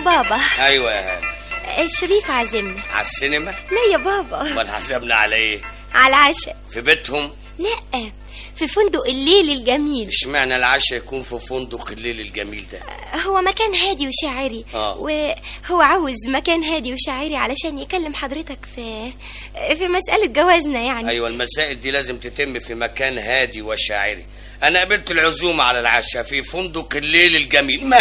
بابا ايوه يا هاني شريف عازمنا على السينما لا يا بابا امال حسبنا على ايه على العشاء في بيتهم لا في فندق الليل الجميل اشمعنى العشاء يكون في فندق الليل الجميل ده هو مكان هادي وشاعري آه. وهو عاوز مكان هادي وشاعري علشان يكلم حضرتك في في مسألة جوازنا يعني ايوه المسائل دي لازم تتم في مكان هادي وشاعري انا قبلت العزومه على العشاء في فندق الليل الجميل ما